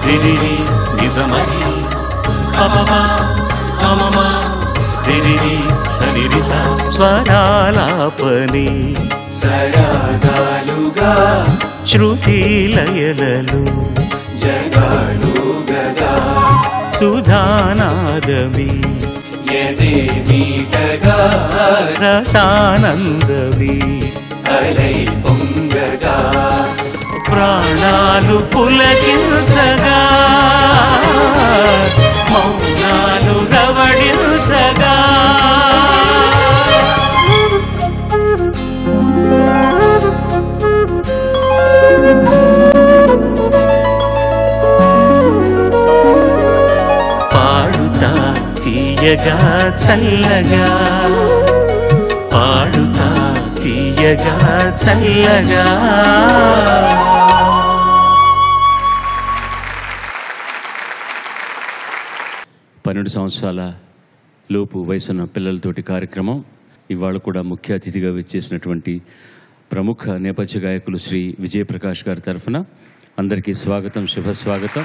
రిరిరి నిజమని పపమ మమమ రిరిరి సరిరిస స్వరాలాపని సరాగాలుగా శృతి లయలలు జగాలు గగా సుధానాదమి ఎదే మీటగా రసానందమి అలై పొంగగా ప్రాణాలు పులకించగా మౌనాలు రవడించగా పాడుతా తీయగా చల్లగా పాడుతా తీయగా చల్లగా పన్నెండు సంవత్సరాల లోపు వయసున్న పిల్లలతోటి కార్యక్రమం ఇవాళ కూడా ముఖ్య అతిథిగా విచ్చేసినటువంటి ప్రముఖ నేపథ్య గాయకులు శ్రీ విజయప్రకాష్ గారి తరఫున అందరికీ స్వాగతం శుభ స్వాగతం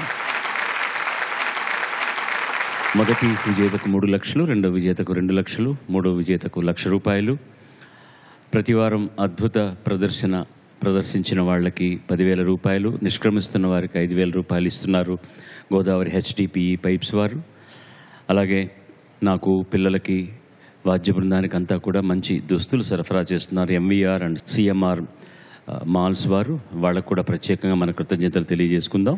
మొదటి విజేతకు మూడు లక్షలు రెండో విజేతకు రెండు లక్షలు మూడో విజేతకు లక్ష రూపాయలు ప్రతివారం అద్భుత ప్రదర్శన ప్రదర్శించిన వాళ్ళకి పదివేల రూపాయలు నిష్క్రమిస్తున్న వారికి ఐదు వేల రూపాయలు ఇస్తున్నారు గోదావరి హెచ్డిపిఈ పైప్స్ వారు అలాగే నాకు పిల్లలకి వాద్య బృందానికి అంతా కూడా మంచి దుస్తులు సరఫరా చేస్తున్నారు ఎంవీఆర్ అండ్ సిఎంఆర్ మాల్స్ వారు వాళ్ళకు కూడా ప్రత్యేకంగా మన కృతజ్ఞతలు తెలియజేసుకుందాం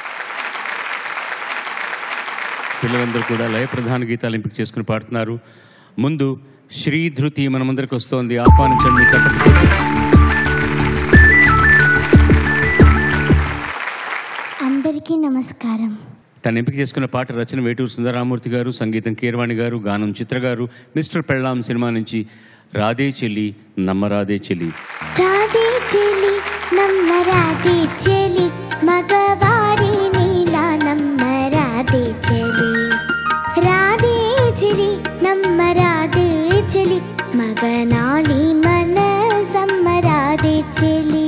పిల్లలందరూ కూడా లయ ప్రధాన గీతాలు ఎంపిక చేసుకుని పాడుతున్నారు ముందు శ్రీధృతి మనమందరికి వస్తోంది ఆహ్వానించండి మీ చప్పట్లతో. అందరికీ నమస్కారం తను ఎంపిక చేసుకున్న పాట రచన వేటూరు సుందరరామూర్తి గారు సంగీతం కీరవాణి గారు గానం చిత్ర గారు మిస్టర్ పెళ్ళాం సినిమా నుంచి రాధే చెల్లి నమ్మరాధే చెల్లి రాధే చెలి నమ్మ రాధే చెలి మగవారి నీలా నమ్మ రాధే చెలి రాధే చెలి నమ్మ రాధే చెలి మగనాలి మన సమ్మ రాధే చెలి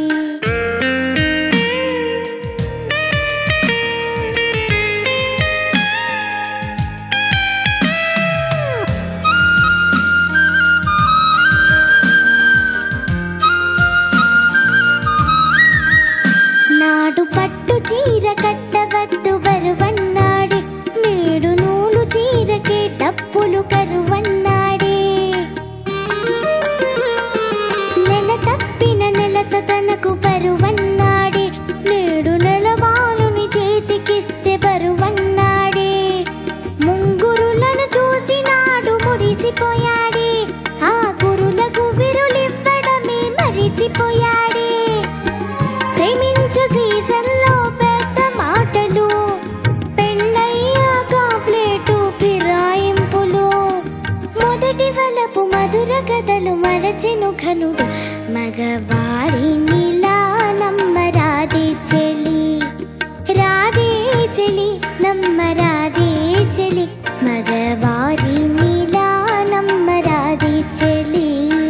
నాడు పట్టు చీర కట్టవద్దు బరువన్నాడే నేడు నూలు చీరకే డప్పులు కరువన్నాడే నెల తప్పిన నెలత తనకు బరువన్నాడే నేడు నెలవాలుని చేతికిస్తే బరువన్నాడే ముంగురులను చూసి నాడు మురిసిపోయాడే ఆ గురులకు విరులివ్వడమే మరిచిపోయాడే ప్రేమించు సీజన్లో పెద్ద మాటలు పెళ్ళయ్యాక ప్లేటు ఫిరాయింపులు మొదటి వలపు మధుర కథలు మరచెను ఘనుడు మగవారి నీలా నమ్మ రాధే చెలి రాధే చెలి నమ్మ రాధే చెలి మగవారి నీలా నమ్మ రాధే చెలి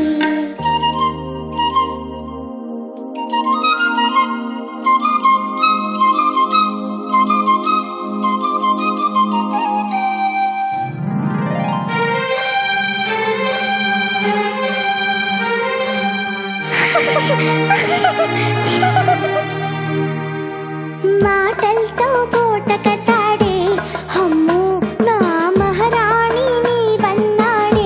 మాటలతో కోట కట్టాడే అమ్ము నా మహారాణి నీవన్నాడే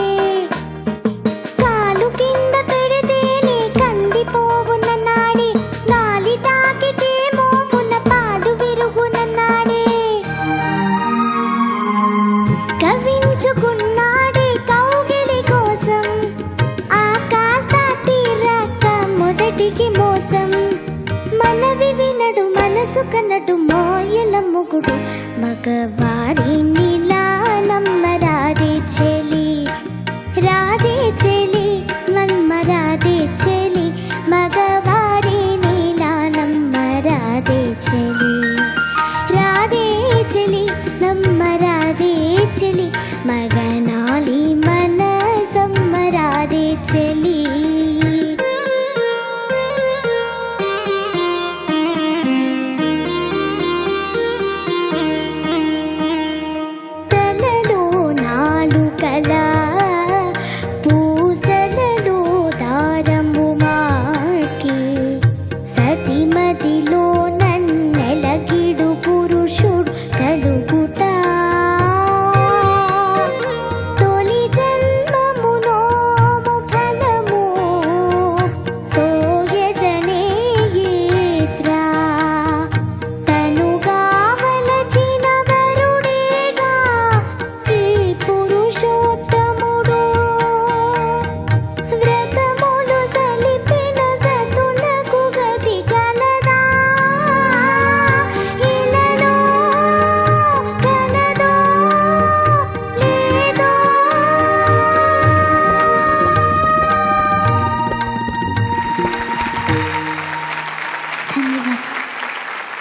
కాలు కింద పెడితేనే కందిపోవునన్నాడే గాలి తాకితే మోమున పాలు విరుగునన్నాడే కవించుకున్నాడే కౌగిలి కోసం ఆకాశ తీరక మొదటికి మోసం మనవి వినడు మనసు కనడు మోయల ముగుడు మగవారి నీలా నమ్మ రాధే చెలి రాధే చెలి నమ్మ రాధే చెలి మగవారి నీలా నమ్మ రాధే చెలి రాధే చెలి నమ్మ రాధే చెలి మగనాలి మన సమ్మ రాధే చెలి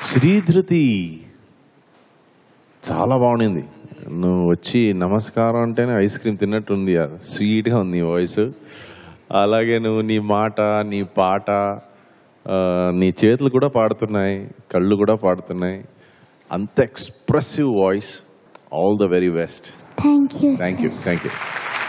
శ్రీధృతి చాలా బాగుండింది నువ్వు వచ్చి నమస్కారం అంటేనే ఐస్ క్రీమ్ తిన్నట్టుంది స్వీట్గా ఉంది నీ వాయిస్ అలాగే నువ్వు నీ మాట నీ పాట ఆ, నీ చేతులు కూడా పాడుతున్నాయి కళ్ళు కూడా పాడుతున్నాయి అంత expressive voice all the very best thank you thank you thank you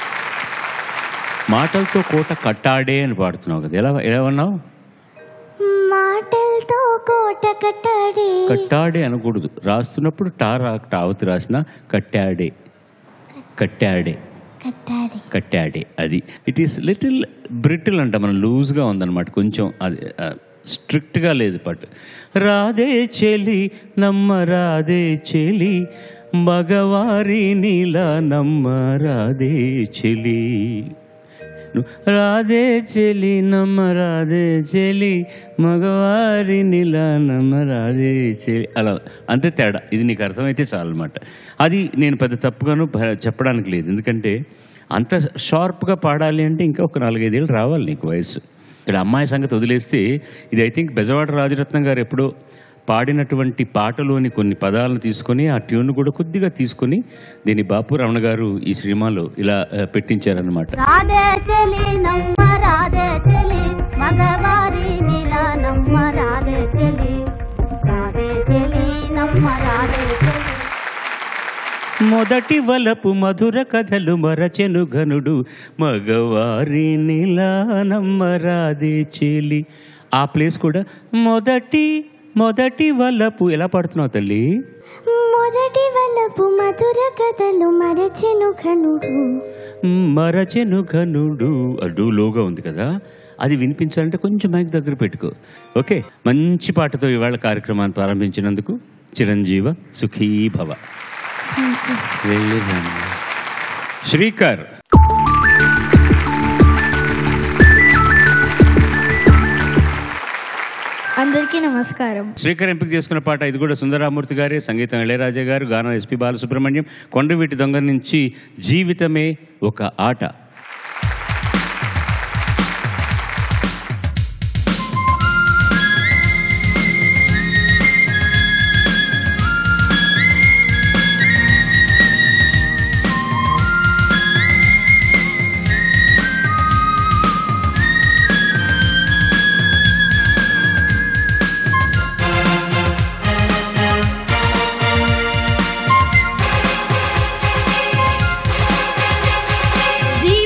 మాటలతో కోట కట్టాడే అని పాడుతున్నావు కదా ఎలా ఎలా ఉన్నావు మాటలతో కోట కట్టాడే కట్టాడే అనకూడదు రాస్తున్నప్పుడు టా రా టావతి రాసిన కట్టాడే కట్టాడే కట్టాడే కట్టాడే అది ఇట్ ఈస్ లిటిల్ బ్రిటిల్ అంట మనం లూజ్గా ఉందన్నమాట కొంచెం అది స్ట్రిక్ట్గా లేదు పట్ రాధే చెలి నమ్మ రాధే చెలి మగవారి నీలా నమ్మ రాధే చెలి ను- రాధే చెలి నమ్మ రాధే చెలి మగవారి నీలా నమ్మ రాధే చెలి అలా అంతే తేడా ఇది నీకు అర్థమైతే చాలన్నమాట అది నేను పెద్ద తప్పుగాను భ- చెప్పడానికి లేదు ఎందుకంటే అంత షార్ప్గా పాడాలి అంటే ఇంకా ఒక నాలుగైదేళ్ళు రావాలి నీకు వయసు ఇక్కడ అమ్మాయి సంగతి వదిలేస్తే ఇది ఐ థింక్ బెజవాడ రాజరత్నం గారు ఎప్పుడో పాడినటువంటి పాటలోని కొన్ని పదాలను తీసుకొని ఆ ట్యూన్ కూడా కొద్దిగా తీసుకొని దీన్ని బాపు రమణ గారు ఈ సినిమాలో ఇలా ఆ, పెట్టించారనమాట రాధే చెలి నమ్మ రాధే చెలి మగవారి నిల నమ్మ రాధే చెలి రాధే చెలి నమ్మ రాధే చెలి మొదటి వలపు మధుర కథలు మరచెను ఘనుడు మగవారి నిలానమ్మరాదే చెలి ఆ ప్లేస్ కూడా మొదటి మొదటి వలపు ఎలా పాడుతున్నావు తల్లి మొదటి వల్లపు మధుర కథలు మరచెను ఘనుడు మరచెను ఘనుడు అడు లోగా ఉంది కదా అది వినిపించాలంటే కొంచెం మైక్ దగ్గర పెట్టుకో ఓకే మంచి పాటతో ఇవాళ కార్యక్రమాన్ని ప్రారంభించినందుకు చిరంజీవ సుఖీ భవ థ్యాంక్ యూ వెళ్ళేదాన్ని శ్రీకర్ అందరికీ నమస్కారం శ్రీకర్ ఎంపిక చేసుకున్న పాట ఇది కూడా సుందరామూర్తి గారే సంగీతం ఇళయరాజా గారు గానం ఎస్పి బాలసుబ్రహ్మణ్యం కొండవీటి దొంగ నుంచి జీవితమే ఒక ఆట జీ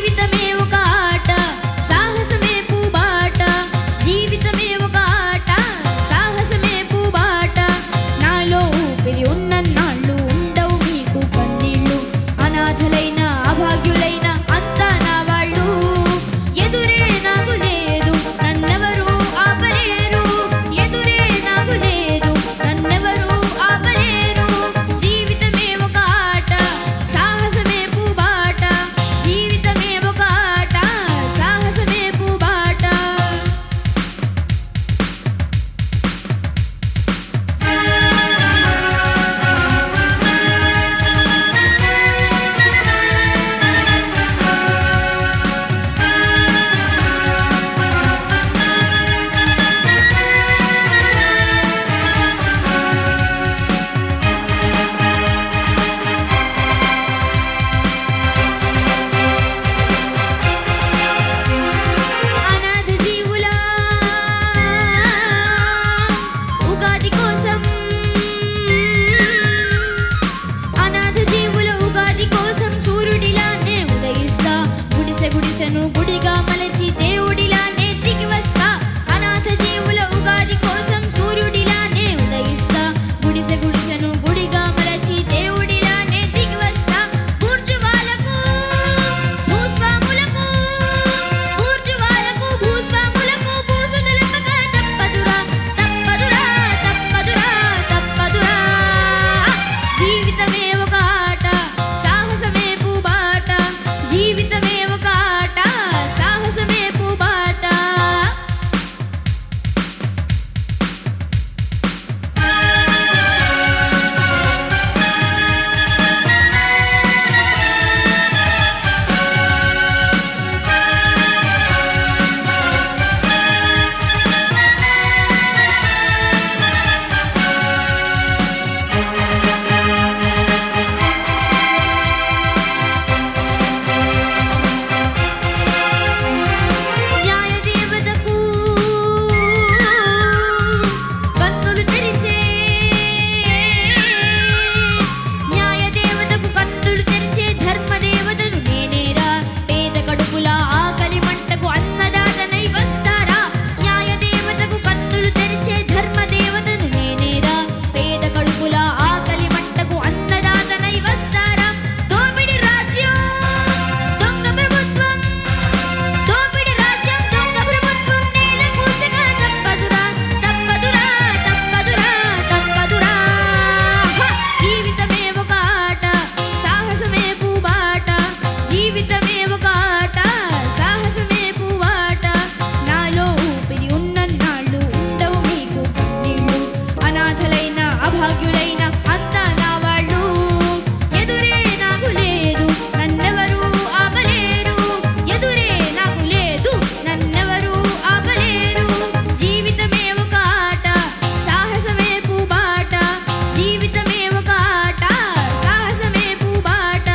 భాగ్యులైన అంతా నా వాళ్ళు ఎదురే నాకు లేదు నన్నెవరు ఆపలేరు ఎదురే నాకు లేదు నన్నెవరు ఆపలేరు జీవితమే ఒక ఆట సాహసమే పూబాట జీవితమే ఒక ఆట సాహసమే పూబాట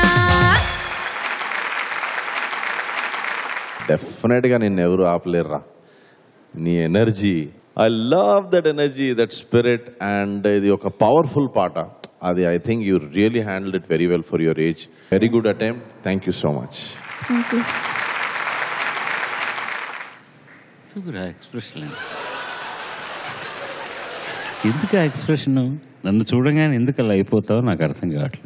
డెఫినెట్గా నిన్ను ఎవరు ఆపలేరురా నీ energy I love that energy that spirit and ఇది ఒక పవర్ఫుల్ పాట అది I think you really handle it very well for your age very good attempt thank you so much thank you ఎందుకురా ఎక్స్ప్రెషన్ ఎందుకు ఆ ఎక్స్ప్రెషన్ నన్ను చూడగానే ఎందుకు అలా అయిపోతావో నాకు అర్థం కావట్లేదు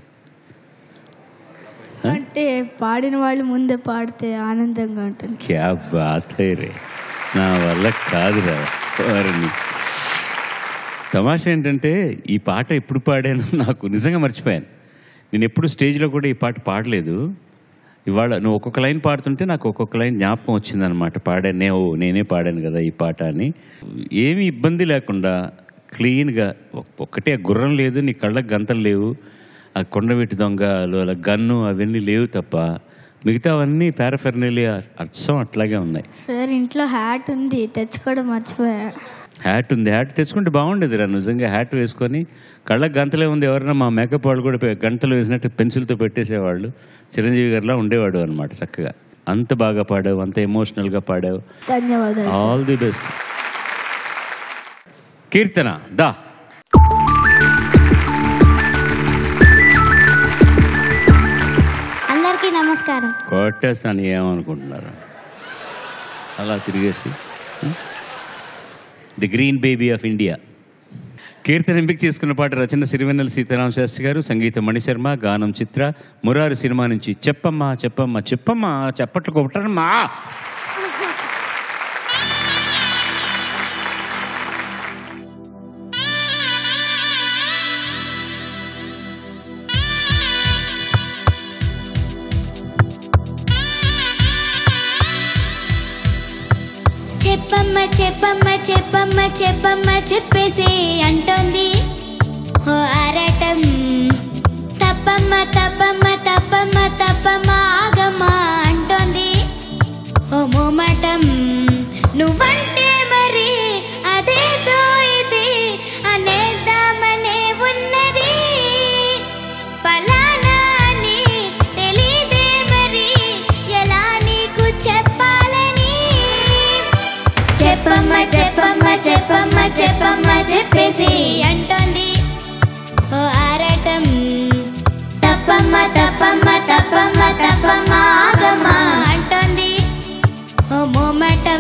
అంటే పాడిన వాళ్ళు ముందే పాడితే ఆనందంగా ఉంటుంది క్యా బాత్ హై రే నా వల్ల కాదురా వారిని తమాషా ఏంటంటే ఈ పాట ఎప్పుడు పాడాను నాకు నిజంగా మర్చిపోయాను నేను ఎప్పుడు స్టేజ్లో కూడా ఈ పాట పాడలేదు ఇవాళ నువ్వు ఒక్కొక్క లైన్ పాడుతుంటే నాకు ఒక్కొక్క లైన్ జ్ఞాపకం వచ్చిందనమాట పాడాను నే- ఓ నేనే పాడాను కదా ఈ పాట అని ఏమీ ఇబ్బంది లేకుండా క్లీన్గా ఒక్కటే గుర్రం లేదు నీ కళ్ళకి గంతలు లేవు ఆ కొండవీటి దొంగలు అలా గన్ను అవన్నీ లేవు తప్ప మిగతావన్నీ పారాఫెర్నేలియా అర్థం అట్లాగే ఉన్నాయి సార్ ఇంట్లో హ్యాట్ ఉంది తెచ్చుకోవడం మర్చిపోయా హ్యాట్ ఉంది హ్యాట్ తెచ్చుకుంటే బాగుండేది రా నిజంగా హ్యాట్ వేసుకొని కళ్ళకి గంతలే ఉంది ఎవరైనా మా మేకప్ వాళ్ళు కూడా పె- గంటలు వేసినట్టు పెన్సిల్తో పెట్టేసేవాళ్ళు చిరంజీవి గారిలా ఉండేవాడు అనమాట చక్కగా అంత బాగా పాడావు అంత ఎమోషనల్గా పాడావు ధన్యవాదాలు sir. All the best Keerthana దా అందరికీ నమస్కారం కొట్టేస్తాను ఏమనుకుంటున్నారు అలా తిరిగేసి the green baby of India Keerthana ఎంపిక చేసుకున్న పాట రచన సిరివెన్నెల సీతారామ శాస్త్రి గారు సంగీతం మణిశర్మ గానం చిత్ర మురారి సినిమా నుంచి చెప్పమ్మా చెప్పమ్మా చెప్పమ్మా చెప్పట్లు కొట్టమ్మా చెప్పమ్మ చెప్పమ్మ చెప్పమ్మ చెప్పమ్మ చెప్పేసి అంటోంది ఓ ఆరాటం తప్పమ్మ తప్పమ్మ తప్పమ్మ తప్పమ్మ ఆగమ్మ అంటోంది ఓ మోమటం నువ్వంటే మరి అదేదో ఇది అనేద్దామనే ఉన్నది పలానా అని తెలీదే మరి ఎలా నీకు చెప్పాలని చెప్పమ్మ చెప్పమ్మ చెప్పమ్మ చెప్పమ్మ చెప్పేసి అంటోంది ఓ ఆరాటం తప్పమ్మ తప్పమ్మ తప్పమ్మ తప్పమ్మ ఆగమ్మ అంటోంది ఓ మోమటం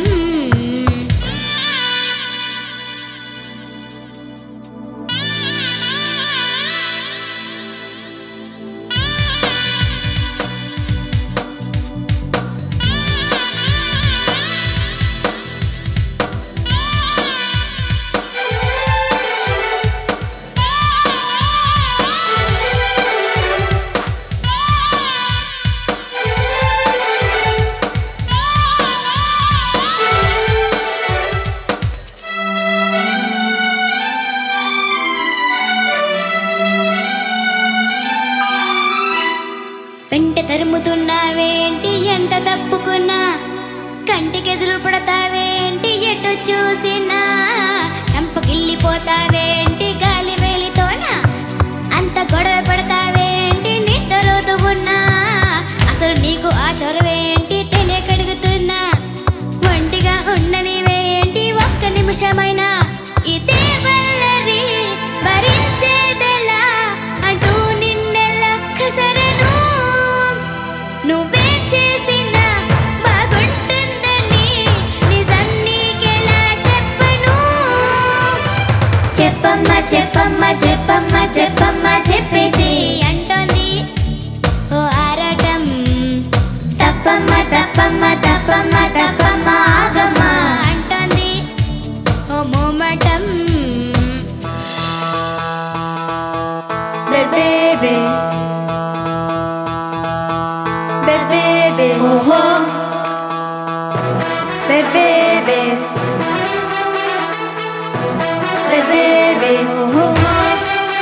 వెంట తరుముతున్నావేంటి ఎంత తప్పుకున్నా కంటికెదురు పడతావేంటి ఎటు చూసినా చంపకిల్లిపోతావేంటి గాలి వేలితోన అంత గొడవ పడతావేంటి నిద్రరోతు ఉన్నా అసలు నీకు ఆ చొరవేంటి తెలియకడుగుతున్నా ఒంటిగా ఉండనివేంటి ఒక్క నిమిషమైనా ఇదే వల్లరి భరించేదెలా అంటూ నిన్నెల్లక్కసరను నువ్వే చేసిన బాగుంటుందని నిజం నీకెలా చెప్పను చెప్పమ్మ చెప్పమ్మ చెప్పమ్మ చెప్పమ్మ చెప్పేసి అంటోంది ఓ ఆరాటం తప్పమ్మ తప్పమ్మ తప్పమ్మ తప్పమ్మ ఆగమ్మ అంటోంది ఓ మోమటం బేబే బేబే ఓహో బేబే బేబే ఓహో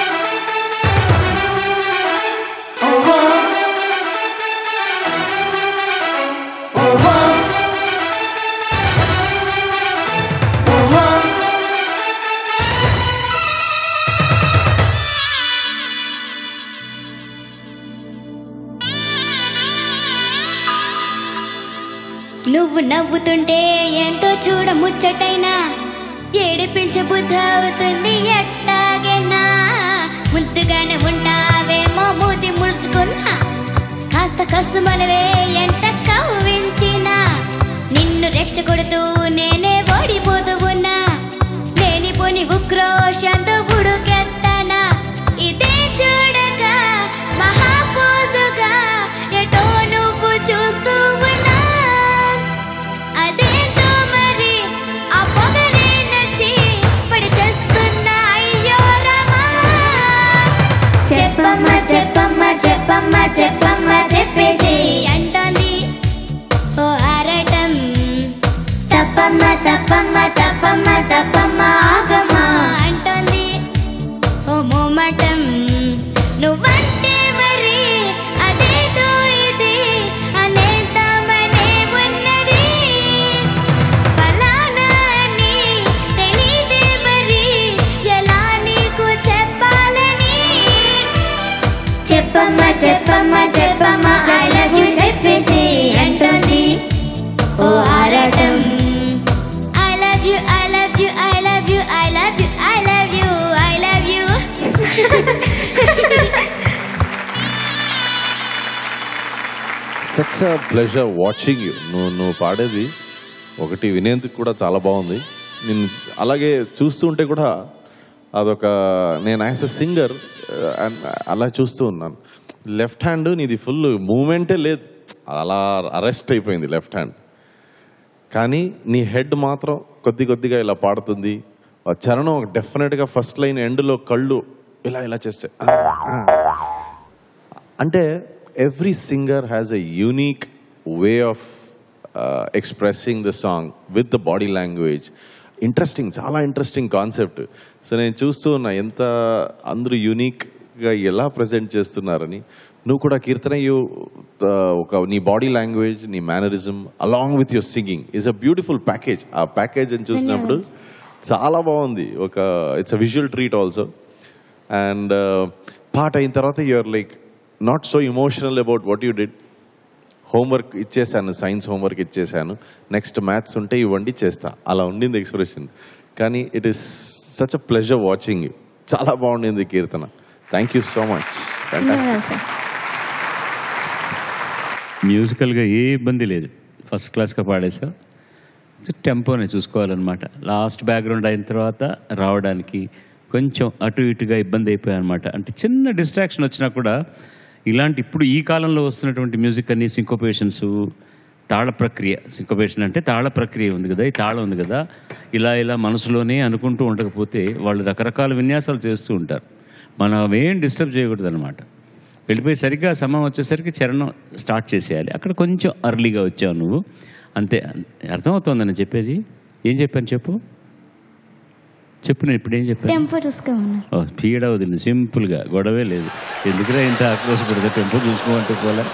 నువ్వు నవ్వుతుంటే ఎంతో చూడ ముచ్చటైనా ఏడిపించే బుద్ధి అవుతుంది ఎట్టాగైనా ముద్దుగానే ఉంటావేమో మూతి ముడుచుకున్నా కాస్త కస్తు మనవే ఎంత కవ్వించినా నిన్ను రెచ్చగొడుతూ నేనే ఓడిపోతూ ఉన్నా లేని పోని ఉక్రోషంతో బుడుకెత్తనా ఇదే చూడక మహాపోజుగా ఎటో నువ్వు చూస్తూ ఉన్నా అదేంటో మరి ఆ పొగరే నచ్చి పడి చేస్తున్నా అయ్యో రమా చెప్పమ్మా చెప్పమ్మా చెప్పమ్మా చెప్పమ్మా చెప్పేసి అంటోంది ఓ ఆరటం తప్పమ్మా తప్పమ్మా తప్పమ్మా తప్పమ్మా ఆగమ్మా అంటోంది ఓ మోమటం నువ్వంటే మరి అదేదో ఇది అనేద్దామనే ఉన్నది ఫలానా అని తెలీదే మరి ఎలా నీకు చెప్పాలని చెప్పమ్మా చెప్పమ్మా చెప్పమ్మా ఐ లవ్ యూ చెప్పేసి అంటుంది ఓ ఆరాటం I love you I love you I love you I love you I love you I love you such a pleasure watching you నువ్వు నువ్వు పాడేది ఒకటి వినేందుకు కూడా చాలా బాగుంది నేను అలాగే చూస్తూ ఉంటే కూడా అదొక నేను యాజ్ అ సింగర్ అలా చూస్తూ ఉన్నాను లెఫ్ట్ హ్యాండ్ నీది ఫుల్ మూమెంటే లేదు అలా అరెస్ట్ అయిపోయింది లెఫ్ట్ హ్యాండ్ కానీ నీ హెడ్ మాత్రం కొద్ది కొద్దిగా ఇలా పాడుతుంది ఆ చరణం డెఫినెట్గా ఫస్ట్ లైన్ ఎండ్లో కళ్ళు ఇలా ఇలా చేస్తే ఆ, ఆ. అంటే every singer has a unique way of expressing the song with the body language interesting చాలా ఇంట్రెస్టింగ్ కాన్సెప్ట్ సో నేను చూస్తూ ఉన్నా ఎంత అందరూ యూనిక్గా ఎలా ప్రజెంట్ చేస్తున్నారని నువ్వు కూడా కీర్తన యూ ఒక నీ బాడీ లాంగ్వేజ్ నీ mannerism along with your singing is a beautiful package ఆ ప్యాకేజ్ అని చూసినప్పుడు చాలా బాగుంది ఒక it's a visual treat also and పాట అయిన తర్వాత you are like not so emotional about what you did homework ఇచ్చేసాను సైన్స్ హోంవర్క్ ఇచ్చేసాను నెక్స్ట్ మ్యాథ్స్ ఉంటే ఇవ్వండి చేస్తా అలా ఉండింది ఎక్స్ప్రెషన్ కానీ it is such a pleasure watching you చాలా బాగుండింది Keerthana thank you so much fantastic మ్యూజికల్గా ఏ ఇబ్బంది లేదు ఫస్ట్ క్లాస్గా పాడేసావు టెంపోనే చూసుకోవాలన్నమాట లాస్ట్ బ్యాక్గ్రౌండ్ అయిన తర్వాత రావడానికి కొంచెం అటు ఇటుగా ఇబ్బంది అయిపోయాయి అనమాట అంటే చిన్న డిస్ట్రాక్షన్ వచ్చినా కూడా ఇలాంటి ఇప్పుడు ఈ కాలంలో వస్తున్నటువంటి మ్యూజిక్ అన్ని సింకోపేషన్స్ తాళ ప్రక్రియ సింకోపేషన్ అంటే తాళ ప్రక్రియ ఉంది కదా ఈ తాళం ఉంది కదా ఇలా ఇలా మనసులోనే అనుకుంటూ ఉండకపోతే వాళ్ళు రకరకాల విన్యాసాలు చేస్తూ ఉంటారు మనం అవేం డిస్టర్బ్ చేయకూడదు అనమాట వెళ్ళిపోయి సరిగ్గా సమయం వచ్చేసరికి చరణం స్టార్ట్ చేసేయాలి అక్కడ కొంచెం అర్లీగా వచ్చావు నువ్వు అంతే అర్థమవుతోందని చెప్పేది ఏం చెప్పాను చెప్పు చెప్పు నేను ఇప్పుడు ఏం చెప్పాను టెంపో చూసుకోమన్నారు ఓ పీడ వదిలింది సింపుల్గా గొడవే లేదు ఎందుకురా ఇంత ఆక్రోశపడితే టెంపో చూసుకోమంటే పోలే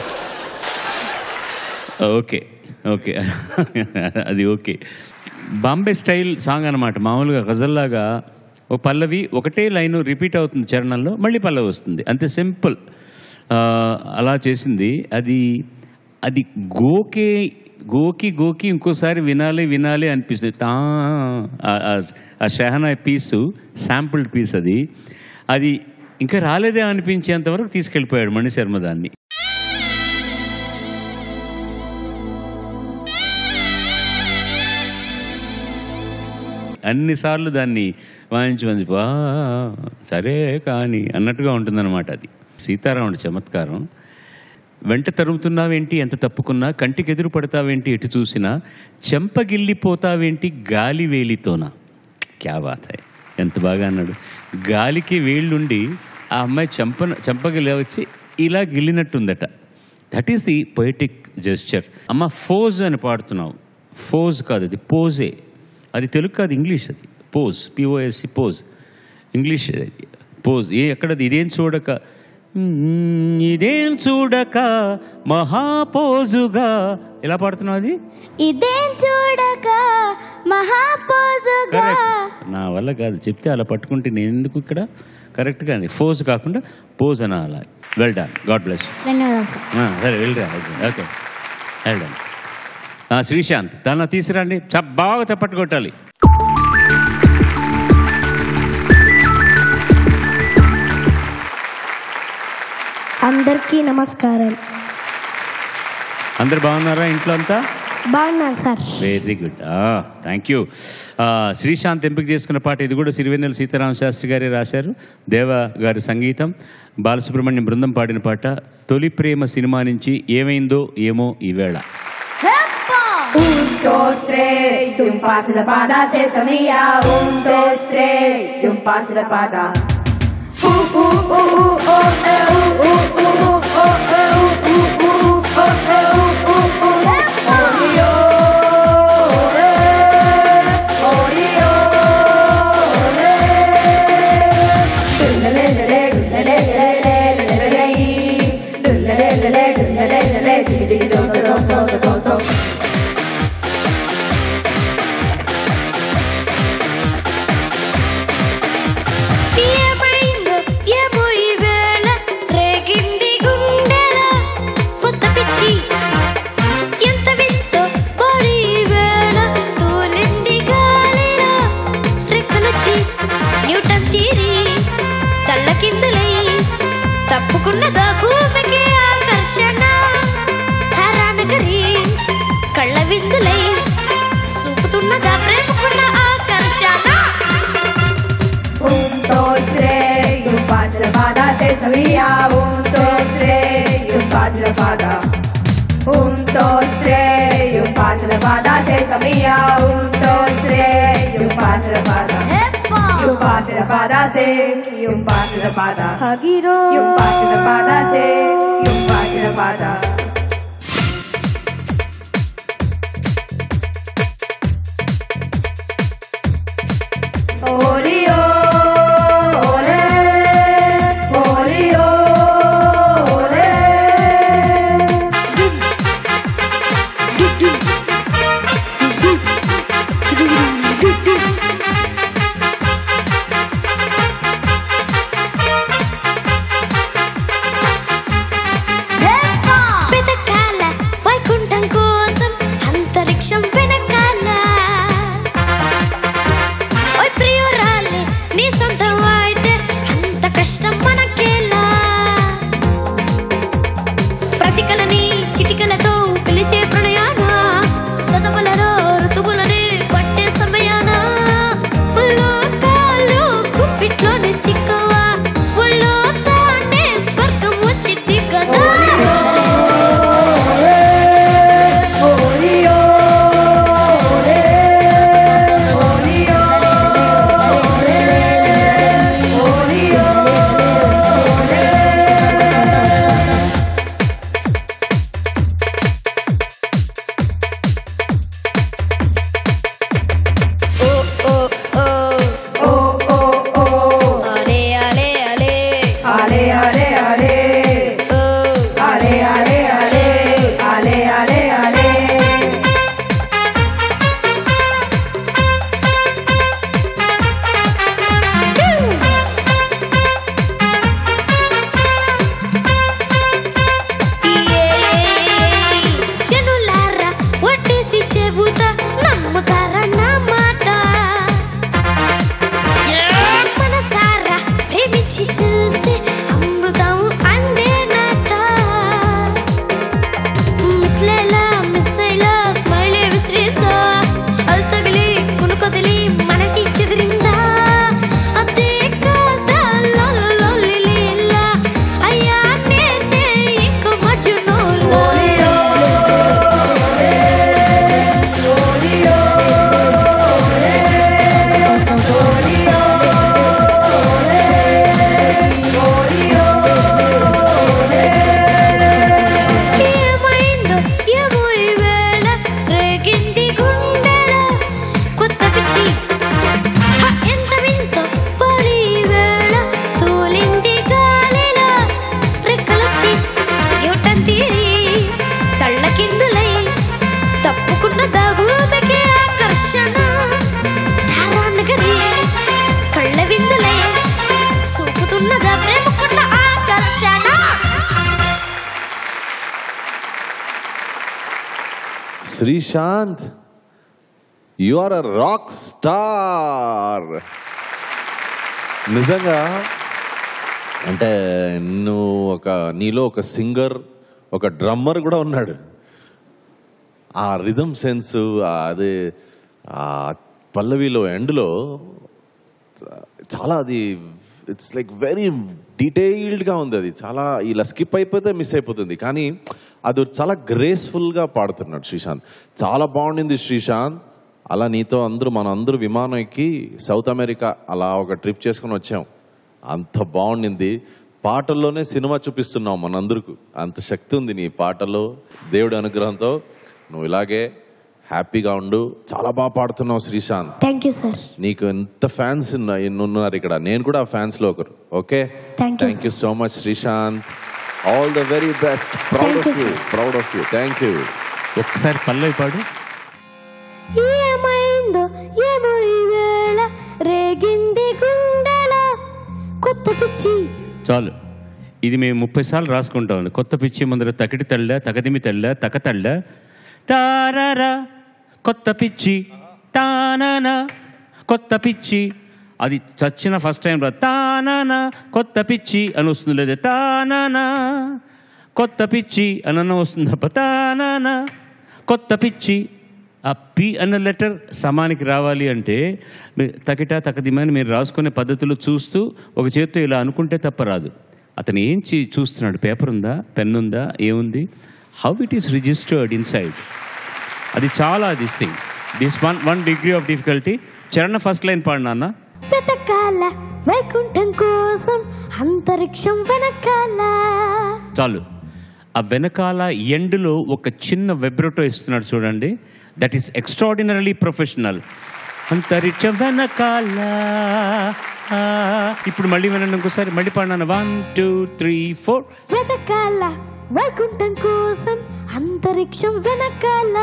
ఓకే ఓకే అది ఓకే బాంబే స్టైల్ సాంగ్ అనమాట మామూలుగా గజల్లాగా ఒక పల్లవి ఒకటే లైన్ రిపీట్ అవుతుంది చరణంలో మళ్ళీ పల్లవి వస్తుంది అంతే సింపుల్ ఆ, అలా చేసింది అది అది గోకే గోకి గోకి ఇంకోసారి వినాలి వినాలి అనిపిస్తుంది తా ఆ- ఆ- ఆ షెహనా పీసు శాంపుల్డ్ పీస్ అది అది ఇంకా రాలేదే అనిపించేంత వరకు తీసుకెళ్ళిపోయాడు మణిశర్మ దాన్ని అన్నిసార్లు దాన్ని వాయించి వాయించి "వా, సరే కానీ అన్నట్టుగా ఉంటుందన్నమాట అది సీతారాముడి చమత్కారం వెంట తరుముతున్నావేంటి ఎంత తప్పుకున్నా కంటికి ఎదురు పడతావేంటి ఎటు చూసినా చెంపగిల్లిపోతావేంటి గాలి వేలితోనా క్యా బాత్ హై ఎంత బాగా అన్నాడు గాలికి వేళ్ళుండి ఆ అమ్మాయి చెంప చెంపగిలి వచ్చి ఇలా గిల్లినట్టుందట that is the poetic gesture అమ్మ ఫోజ్ అని పాడుతున్నావు ఫోజ్ కాదు అది పోజే అది తెలుగు కాదు ఇంగ్లీష్ అది పోజ్ పిఓఎస్సి పోజ్ ఇంగ్లీష్ అది. పోజ్ ఏ ఎక్కడది ఇదేం చూడక "మ్మ్, ఇదేం చూడక మహాపోజుగా ఎలా పాడుతున్నావు అది ఇదేం చూడక మహాపోజుగా కరెక్ట్ నా వల్ల కాదు చెప్తే అలా పట్టుకుంటే నేను ఎందుకు ఇక్కడ కరెక్ట్గా ఫోజ్ కాకుండా పోజ్ అని అలా వెల్ డన్ గాడ్ బ్లెస్ ధన్యవాదాలు సార్ సరే వెళ్ళరా ఓకే వెల్ డన్ ఆ, శ్రీశాంత్ దాన్ని తీసుకురండి చ- బాగా చప్పట్లు కొట్టాలి అందరికీ నమస్కారం అందరు బాగున్నారా ఇంట్లో అంతా బాగున్నారు sir very good thank you Sreesanth ఎంపిక చేసుకున్న పాట ఇది కూడా సిరివెన్నెల సీతారామ శాస్త్రి గారే రాశారు దేవ గారి సంగీతం బాలసుబ్రహ్మణ్యం బృందం పాడిన పాట తొలి ప్రేమ సినిమా నుంచి ఏమైందో ఏమో ఈవేళ Un, dos, tres, y un paso la pada, sesame ya. Un, dos, tres, y un paso la pada. Uh, uh, uh, uh, oh, eh, uh, uh, uh, uh, oh, eh, uh, uh, uh, uh, oh, eh, uh, uh, uh, uh. Oye, ole, oye, ole. Dullalele, dullalele, dullalele, dullalele, dullalele, digi, digi, dum, dum, dum, dum, dum, dum. ఏమైందో ఏమో ఈ వేళ రేగింది గుండెల కొత్త పిచ్చి ఎంత వింతో పొడి ఈ వేళ తూలింది గాలిలో రెక్కలొచ్చి న్యూటన్ తీరి తల్ల కిందులై తప్పుకున్నదా భూమికి ఆకర్షణ ధారానగరి కళ్ళ విందులై చూపుతున్నదా ప్రేమకున్న ఆకర్షణ Un, dos, tres, y un paso de espada se sabía. Un, dos, tres, y un paso de espada. Un, dos, tres, y un paso de espada se sabía. Un, dos, tres, y un paso de espada. Y un paso de espada se, y un paso de espada. Y un paso de espada se, y un paso de espada. Olio, ole, olio, ole. పెద్ద Sreesanth you are a rock star నిజంగా అంటే నువ్వు ఒక నీలో ఒక singer ఒక drummer కూడా ఉన్నాడు ఆ రిథమ్ సెన్స్ అదే ఆ పల్లవిలో ఎండ్లో చాలా అది ఇట్స్ లైక్ వెరీ డీటెయిల్డ్గా ఉంది అది చాలా ఇలా స్కిప్ అయిపోతే మిస్ అయిపోతుంది కానీ అది చాలా గ్రేస్ఫుల్గా పాడుతున్నాడు శ్రీశాంత్ చాలా బాగుండింది శ్రీశాంత్ అలా నీతో అందరూ మన అందరూ విమానం ఎక్కి సౌత్ అమెరికా అలా ఒక ట్రిప్ చేసుకుని వచ్చాం అంత బాగుండింది పాటల్లోనే సినిమా చూపిస్తున్నావు మనందరకు అంత శక్తి ఉంది నీ పాటల్లో దేవుడి అనుగ్రహంతో నువ్వు ఇలాగే హ్యాపీగా ఉండు చాలా బాగా పాడుతున్నావు శ్రీశాంత్ థ్యాంక్ యూ సార్ నీకు ఎంత ఫ్యాన్స్ ఉన్నారు ఇక్కడ నేను కూడా ఫ్యాన్స్ లో ఒకరు okay Thank you, thank you so much Sreesanth all the very best proud Thank of you, you sir. Proud of you thank you ఒక్కసారి పల్లవి పాడు ఏమైందో ఏమో ఈ వేళ రేగింది గుండెల కొత్త పిచ్చి చాలు ఇది మేము ముప్పై సార్లు రాసుకుంటాం కొత్త పిచ్చి ముందర తకిటి తళ్ళ తకదిమి తళ్ళ తక తళ్ళ తారారా కొత్త పిచ్చి తానానా కొత్త పిచ్చి అది చచ్చిన ఫస్ట్ టైం రా తానానా కొత్త పిచ్చి అని వస్తుంది లేదా తానానా కొత్త పిచ్చి అని అన్న వస్తుంది తప్ప తానానా కొత్త పిచ్చి ఆ పి అన్న లెటర్ సమానికి రావాలి అంటే మీ- తకిట తకదిమని మీరు రాసుకునే పద్ధతులు చూస్తూ ఒక చేత్తో ఇలా అనుకుంటే తప్ప రాదు అతను ఏం చీ- చూస్తున్నాడు పేపర్ ఉందా పెన్ ఉందా ఏముంది how it is registered inside అది చాలా this thing this one one degree of difficulty చరణ ఫస్ట్ లైన్ పాడినా అన్న వెతకాల వైకుంఠం కోసం అంతరిక్షం వెనకాల చాలు ఆ వెనకాల ఎండ్లో ఒక చిన్న వెబ్రటో ఇస్తున్నాడు చూడండి దట్ ఈస్ ఎక్స్ట్రాడినరీ ప్రొఫెషనల్ అంతరిక్ష వెనకాల ఆ, ఇప్పుడు మళ్ళీ వినండి ఇంకోసారి మళ్ళీ పాడినాను వన్ టూ త్రీ ఫోర్ వెతకాల వైకుంఠం కోసం అంతరిక్షం వెనకాల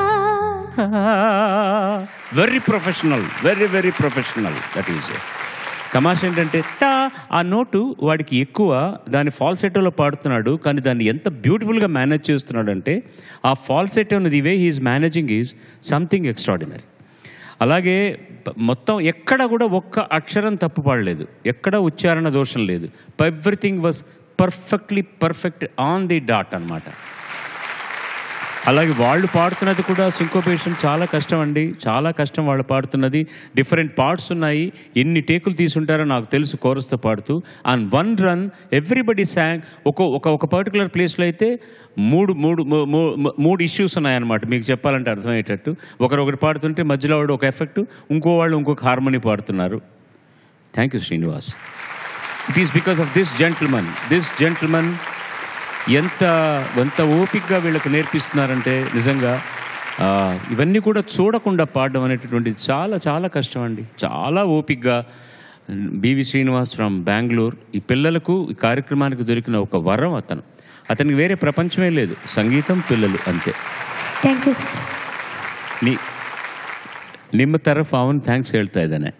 very professional very very professional that is తమాషా ఏంటంటే టా ఆ నోటు వాడికి ఎక్కువ దాని ఫాల్సెటోలో పాడుతున్నాడు కానీ దాన్ని ఎంత బ్యూటిఫుల్గా మేనేజ్ చేస్తున్నాడు అంటే ఆ ఫాల్సెటోని the way he is managing is something extraordinary అలాగే ప- మొత్తం ఎక్కడ కూడా ఒక్క అక్షరం తప్పు పాడలేదు ఎక్కడ ఉచ్చారణ దోషం లేదు everything was perfectly perfect on the dot అన్నమాట అలాగే వాళ్ళు పాడుతున్నది కూడా సింకోపేషన్ చాలా కష్టం అండి చాలా కష్టం వాళ్ళు పాడుతున్నది డిఫరెంట్ పార్ట్స్ ఉన్నాయి ఎన్ని టేకులు తీసుంటారో నాకు తెలుసు కోరస్తో పాడుతూ and one run everybody sang ఒక ఒక ఒక పర్టికులర్ ప్లేస్లో అయితే మూడు మూడు మూ- మూ- మూడు ఇష్యూస్ ఉన్నాయన్నమాట మీకు చెప్పాలంటే అర్థమయ్యేటట్టు ఒకరు ఒకటి పాడుతుంటే మధ్యలో వాడు ఒక ఎఫెక్ట్ ఇంకో వాళ్ళు ఇంకొక హార్మోనీ పాడుతున్నారు thank you Srinivas it is because of this gentleman this gentleman ఎంత ఎంత ఓపిక్గా వీళ్ళకు నేర్పిస్తున్నారంటే నిజంగా ఆ, ఇవన్నీ కూడా చూడకుండా పాడడం అనేటటువంటిది చాలా చాలా కష్టం అండి చాలా ఓపిక్గా బివి శ్రీనివాస్ ఫ్రమ్ బెంగళూరు ఈ పిల్లలకు ఈ కార్యక్రమానికి దొరికిన ఒక వరం అతను అతనికి వేరే ప్రపంచమే లేదు సంగీతం పిల్లలు అంతే ಥ್ಯಾಂಕ್ ಯು ಸರ್ నీ ನಿಮ್ಮ ತರಫ್ ಅವನು ಥ್ಯಾಂಕ್ಸ್ ಹೇಳ್ತಾ ಇದ್ದಾನೆ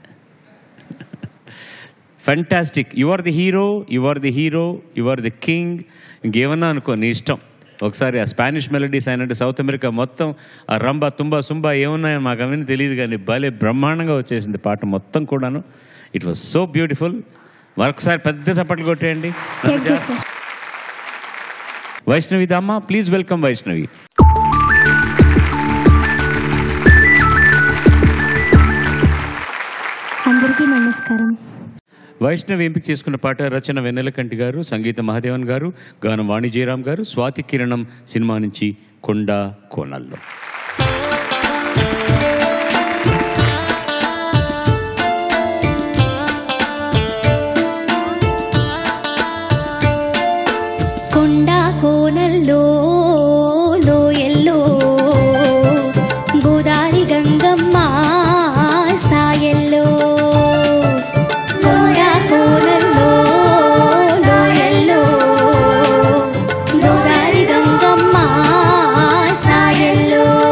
fantastic you are the hero you are the hero you are the king ఇంకేమన్నా అనుకో నీ ఇష్టం ఒకసారి ఆ స్పానిష్ మెలడీస్ అయినట్టు సౌత్ అమెరికా మొత్తం ఆ రంబా తుంబా సుంబా ఏమున్నాయో మాకు అవన్నీ తెలియదు కానీ భలే బ్రహ్మాండంగా వచ్చేసింది పాట మొత్తం కూడాను ఇట్ వాస్ సో బ్యూటిఫుల్ మరొకసారి పెద్ద చప్పట్లు కొట్టేయండి ಥ್ಯಾಂಕ್ ಯು ಸರ್ వైష్ణవి దమ్మ ప్లీజ్ వెల్కమ్ వైష్ణవి అందరికీ నమస్కారం వైష్ణవ్ ఎంపిక చేసుకున్న పాట రచన వెన్నెలకంటి గారు సంగీత మహాదేవన్ గారు గానం వాణిజయరామ్ గారు స్వాతి కిరణం సినిమా నుంచి కొండ కోనల్లో కొండ కోనల్లో లోయల్లో గోదారి గంగమ్మ సాయల్లో కొండ కోనల్లో లోయల్లో గోదారి గంగమ్మ సాయల్లో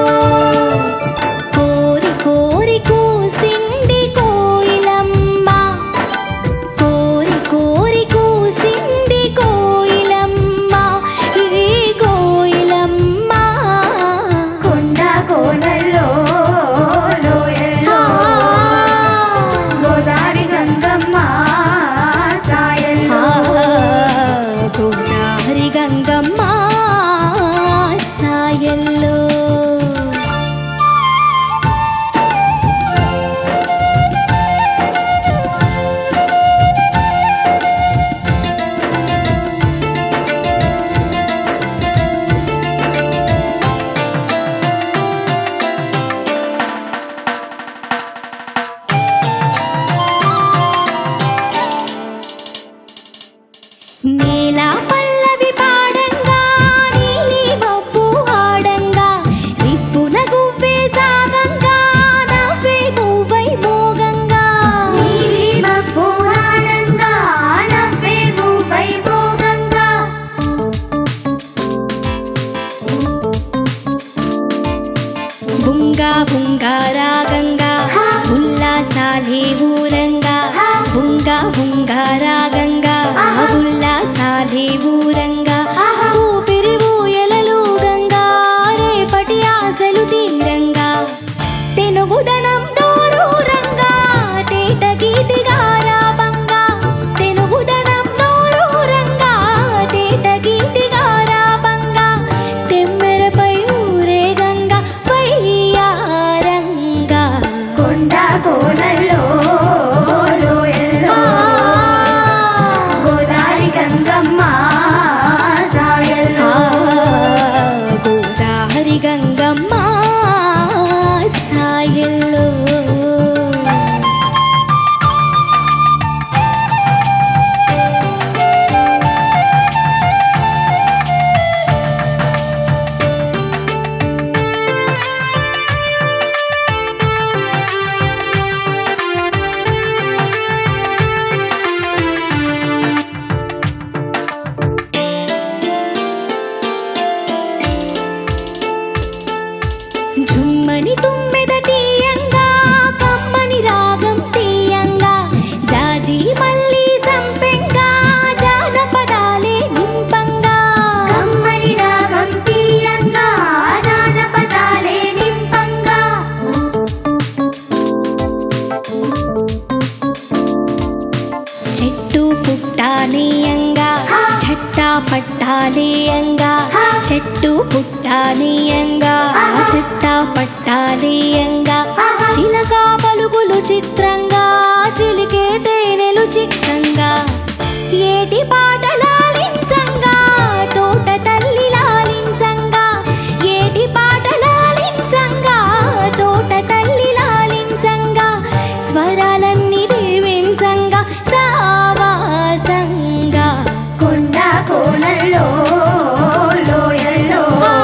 పుట్టానీయంగా చట్టా పట్టానీయంగా చెట్టు పుట్టానీయంగా చట్టా పట్టానీయంగా చిలక పలుకులు చిత్రంగా చిలికే తేనెలు చిక్కంగా ఏటి పాటలాలించంగా తోట తల్లి లాలించంగా ఏటి పాటలాలించంగా తోట తల్లి లాలించంగా స్వరాలన్నీ దీవించంగా సావాసంగా కొండ కోనల్లో లోయల్లో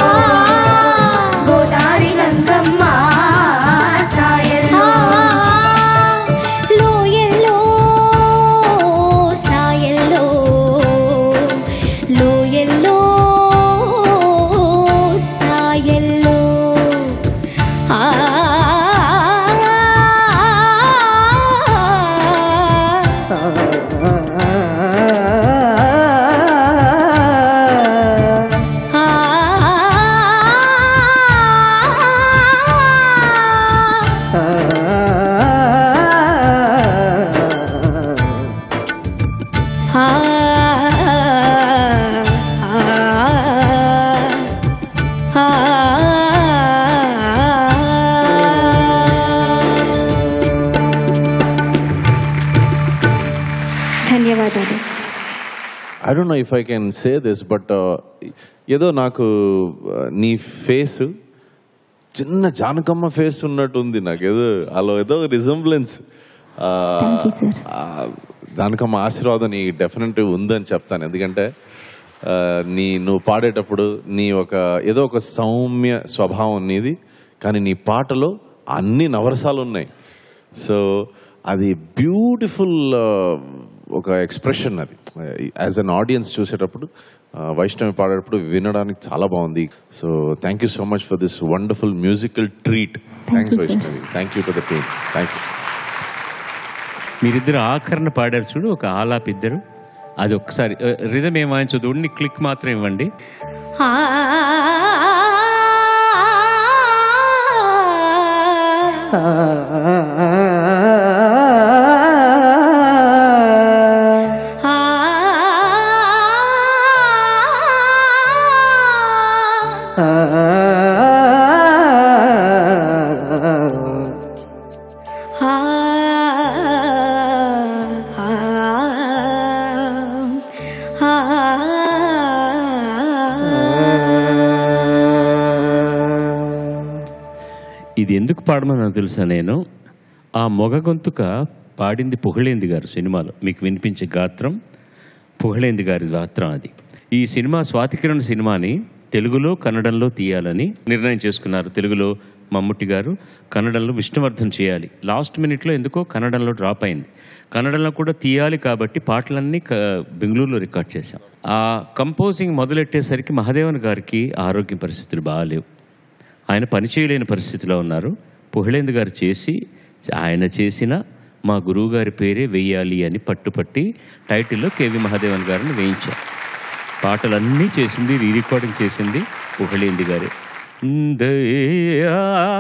గోదారి గంగమ్మ సాయల్లో లోయల్లో సాయల్లో లోయల్లో సాయల్లో ఆ ధన్యవాదాలు I don't know if I can say this but ఏదో నాకు uh, నీ ఫేస్ చిన్న జానకమ్మ ఫేస్ ఉన్నట్టు ఉంది నాకు ఏదో అలా ఏదో resemblance Thank you, sir. Janakamma ఆశీర్వాదం నీ డెఫినెట్ ఉందని చెప్తాను ఎందుకంటే uh, నీ నువ్వు పాడేటప్పుడు నీ ఒక ఏదో ఒక సౌమ్య స్వభావం నీది కానీ నీ పాటలో అన్ని నవరసాలు ఉన్నాయి సో అది బ్యూటిఫుల్ ఒక ఎక్స్ప్రెషన్ అది యాజ్ అన్ ఆడియన్స్ చూసేటప్పుడు ఆ, వైష్ణవి పాడేటప్పుడు వినడానికి చాలా బాగుంది so thank you so much for this wonderful musical treat thanks you, sir. Vaishnavi thank you to the team thank you మీరిద్దరు ఆఖరణ పాడారు చూడు ఒక ఆలాప్ ఇద్దరు అది ఒక్కసారి రిధం ఏం వాయించదు ఓన్లీ క్లిక్ మాత్రం ఇవ్వండి ఇది ఎందుకు పాడమని నాకు తెలుసా నేను ఆ మొగ గొంతుక పాడింది పుగళేంది గారు సినిమాలో మీకు వినిపించే గాత్రం పుగళేంది గారి గాత్రం అది ఈ సినిమా స్వాతికిరణ్ సినిమాని తెలుగులో కన్నడంలో తీయాలని నిర్ణయం చేసుకున్నారు తెలుగులో మమ్ముట్టి గారు కన్నడంలో విష్ణువర్ధన్ చేయాలి లాస్ట్ మినిట్లో ఎందుకో కన్నడంలో డ్రాప్ అయింది కన్నడంలో కూడా తీయాలి కాబట్టి పాటలన్నీ క- బెంగళూరులో రికార్డ్ చేశాం ఆ కంపోజింగ్ మొదలెట్టేసరికి మహాదేవన్ గారికి ఆరోగ్య పరిస్థితులు బాగాలేవు ఆయన పని చేయలేని పరిస్థితిలో ఉన్నారు పుహళేందు గారు చేసి ఆయన చేసిన మా గురువు గారి పేరే వెయ్యాలి అని పట్టుపట్టి టైటిల్లో కేవి మహాదేవన్ గారిని వేయించారు పాటలన్నీ చేసింది రీ రికార్డింగ్ చేసింది పుహళేంది గారే దయా.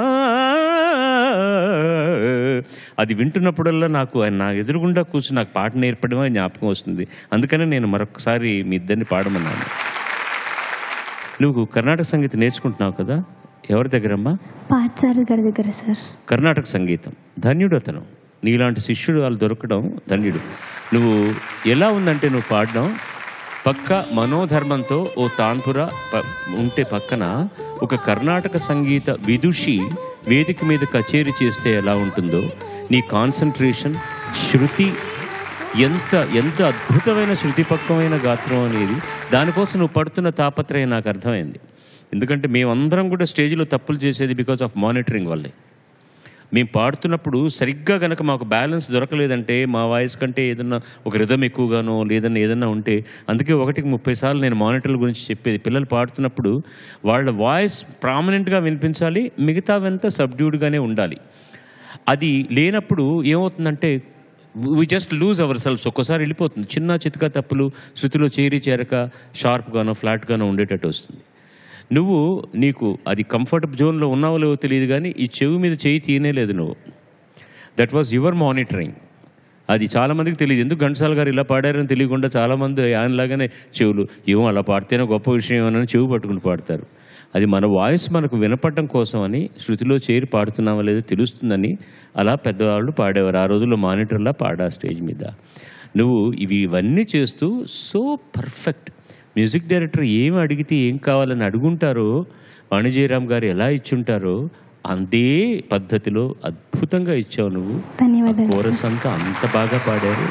అది వింటున్నప్పుడల్లా నాకు ఆయన నా ఎదురుగుండా కూర్చుని నాకు పాట నేర్పడమే జ్ఞాపకం వస్తుంది అందుకనే నేను మరొకసారి మీ ఇద్దరిని పాడమన్నాను నువ్వు కర్ణాటక సంగీతం నేర్చుకుంటున్నావు కదా ఎవరి దగ్గరమ్మా పాఠశాల గారి దగ్గర సార్ కర్ణాటక సంగీతం ధన్యుడు అతను నీలాంటి శిష్యుడు వాళ్ళు దొరకడం ధన్యుడు నువ్వు ఎలా ఉందంటే నువ్వు పాడడం పక్క మనోధర్మంతో ఓ తాన్పుర ప- ఉంటే పక్కన ఒక కర్ణాటక సంగీత విదుషి వేదిక మీద కచేరీ చేస్తే ఎలా ఉంటుందో నీ కాన్సన్ట్రేషన్ శృతి ఎంత ఎంత అద్భుతమైన శృతిపక్వమైన గాత్రం అనేది దానికోసం నువ్వు పడుతున్న తాపత్రయం నాకు అర్థమైంది ఎందుకంటే మేమందరం కూడా స్టేజ్లో తప్పులు చేసేది బికాస్ ఆఫ్ మానిటరింగ్ వల్లే మేము పాడుతున్నప్పుడు సరిగ్గా కనుక మాకు బ్యాలెన్స్ దొరకలేదంటే మా వాయిస్ కంటే ఏదన్నా ఒక రిధం ఎక్కువగానో లేదన్నా ఏదన్నా ఉంటే అందుకే ఒకటికి ముప్పై సార్లు నేను మానిటర్ల గురించి చెప్పేది పిల్లలు పాడుతున్నప్పుడు వాళ్ళ వాయిస్ ప్రామినెంట్గా వినిపించాలి మిగతావంతా సబ్డ్యూడ్గానే ఉండాలి అది లేనప్పుడు ఏమవుతుందంటే we just lose our selfs ఒక్కోసారి వెళ్ళిపోతుంది చిన్న చితక తప్పులు శృతిలో చేరి చేరక షార్ప్గానో ఫ్లాట్గానో ఉండేటట్టు వస్తుంది నువ్వు నీకు అది కంఫర్ట్ జోన్లో ఉన్నావో లేవో తెలియదు కానీ ఈ చెవి మీద చేయి తీయనేలేదు నువ్వు దట్ వాజ్ యువర్ మానిటరింగ్ అది చాలా మందికి తెలియదు ఎందుకు ఘంటసాల గారు ఇలా పాడారని తెలియకుండా చాలామంది ఆయనలాగానే చెవులు ఏమో అలా పాడితేనే గొప్ప విషయం అని చెవు పట్టుకుని పాడతారు అది మన వాయిస్ మనకు వినపడటం కోసం అని శృతిలో చేరి పాడుతున్నామా లేదో తెలుస్తుందని అలా పెద్దవాళ్ళు పాడేవారు ఆ రోజుల్లో మానిటర్లా పాడా స్టేజ్ మీద నువ్వు ఇవి ఇవన్నీ చేస్తూ సో పర్ఫెక్ట్ మ్యూజిక్ డైరెక్టర్ ఏం అడిగితే ఏం కావాలని అడుగుంటారో వాణిజయరామ్ గారు ఎలా ఇచ్చుంటారో అదే పద్ధతిలో అద్భుతంగా ఇచ్చావు నువ్వు ధన్యవాదాలు కోరస్ అంతా అంత బాగా పాడారు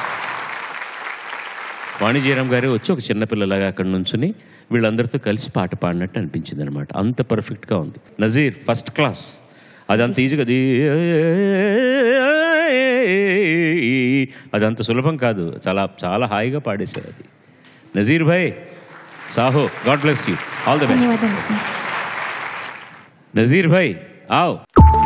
వాణిజయరామ్ గారే వచ్చి ఒక చిన్నపిల్లలాగా అక్కడ నుంచుని వీళ్ళందరితో కలిసి పాట పాడినట్టు అనిపించింది అనమాట అంత పర్ఫెక్ట్గా ఉంది నజీర్ ఫస్ట్ క్లాస్ అది అంత ఈజీగా అది అది అంత సులభం కాదు చాలా చాలా హాయిగా పాడేశారు అది నజీర్ భాయ్ సాహో God bless you all the best ధన్యవాదాలు సార్ నజీర్ భాయ్ ఆవ్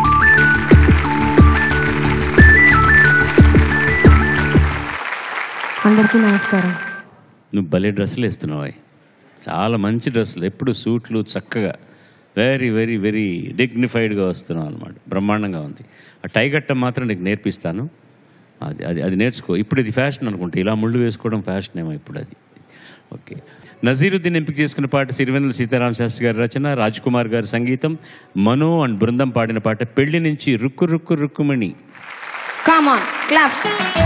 అందరికీ నమస్కారం నువ్వు భలే డ్రెస్సులు వేస్తున్నావు చాలా మంచి డ్రెస్సులు ఎప్పుడు సూట్లు చక్కగా వెరీ వెరీ వెరీ డిగ్నిఫైడ్గా వస్తున్నావు అనమాట బ్రహ్మాండంగా ఉంది ఆ టై గట్ట మాత్రం నీకు నేర్పిస్తాను అది అది అది నేర్చుకో ఇప్పుడు ఇది ఫ్యాషన్ అనుకుంటా ఇలా ముళ్ళు వేసుకోవడం ఫ్యాషన్ ఏమో ఇప్పుడు అది ఓకే నజీరుద్దీన్ ఎంపిక చేసుకున్న పాట సిరివెన్నెల సీతారామ శాస్త్రి గారి రచన రాజ్ కుమార్ గారి సంగీతం మనో అండ్ బృందం పాడిన పాట పెళ్లి నుంచి రుక్కు రుక్కు రుక్కుమణి కామాన్ క్లాప్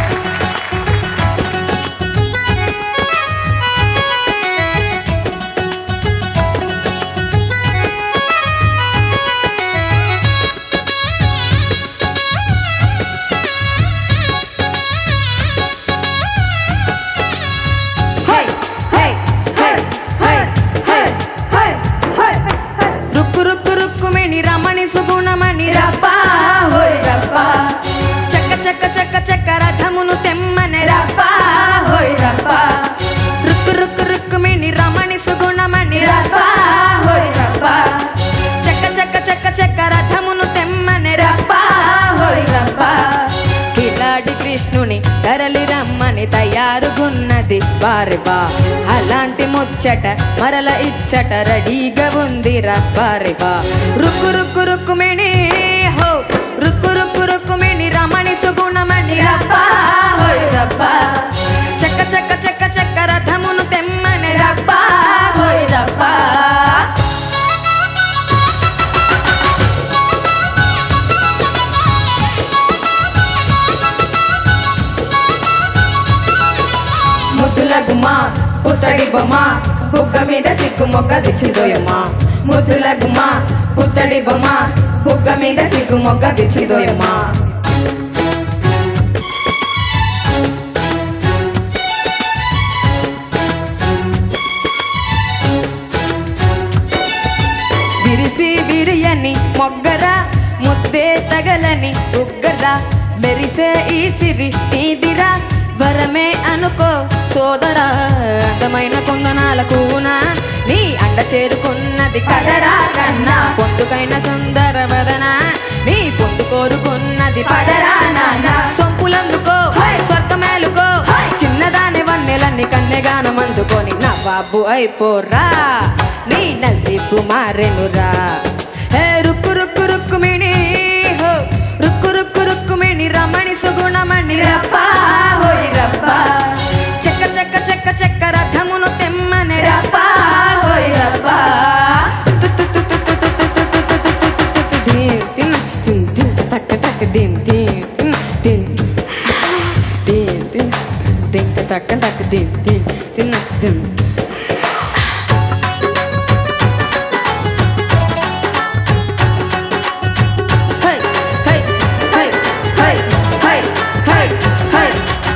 హై హై హై హై హై హై హై రుక్కు రుక్కు రుక్కుమిణి రమణి సుగుణమణి రబ్బా హోయ్ రబ్బా చక్క చక్క చక్క చక్క రథమును తెమ్మని రబ్బా హోయ్ రబ్బా రుక్కు రుక్కు రుక్కుమిణి రమణి సుగుణమణి రబ్బా హోయ్ రబ్బా చక్క చక్క చక్క చక్క రథమును తెమ్మని రబ్బా హోయ్ రబ్బా కిలాడి కృష్ణుని తరలి రమ్మని తయారుగున్నది బారిబా అలాంటి ముచ్చట మరల ఇచ్చట రెడీగా ఉంది బారిబా రుక్కు రుక్కు రుక్కుమిణి హో రుక్కు రుక్కు రుక్కుమిణి రమణి సుగుణమణి రబ్బా హోయ్ రబ్బా చక్క చక్క చక్క చక్క రథమును తెమ్మని రబ్బా హోయ్ రబ్బా ముద్దుల గుమ్మ పుత్తడి బొమ్మ బుగ్గ మీద సిక్కు మొక్క దిచ్చిదోయమ్మ ముద్దుల గుమ్మ పుత్తడి బొమ్మ బుగ్గ మీద సిక్కు మొక్క దిచ్చిదోయమ్మ విరిసి విరియని మొగ్గరా ముద్దే తగలని ఉగ్గరా మెరిసే ఈ సిరి నీదిరా వరమే అనుకో సోదరా అందమైన కుందనాల కూనా నీ అండ చేరుకున్నది కదరా కన్నా పొందుకైన సుందర వదన నీ పొందు కోరుకున్నది పదరా నాన్న సొంపులందుకో స్వర్గమేలుకో చిన్నదాని వన్నెలన్నీ కన్నెగానం అందుకొని నా బాబు అయిపోరా నీ నసీబు మారెనురా హే రుక్కు రుక్కు రుక్కుమిణి హో రుక్కు రుక్కు రుక్కుమిణి రమణి సుగుణమణి రబ్బా హోయ్ రబ్బా చెక్క చెక్క చెక్క చెక్క రథమును తెమ్మని రబ్బా హోయ్ రబ్బా తు తు తు తు తు తు తు తు తు తు తు తు తు తు దీన్ తిన్ తిన్ తిన్ తక్క తక్క దీన్ దీన్ తిన్ తిన్ దీన్ తిన్ తిన్ తక్క తక్క దీన్ దీన్ తిన్ తిన్ హై హై హై హై హై హై హై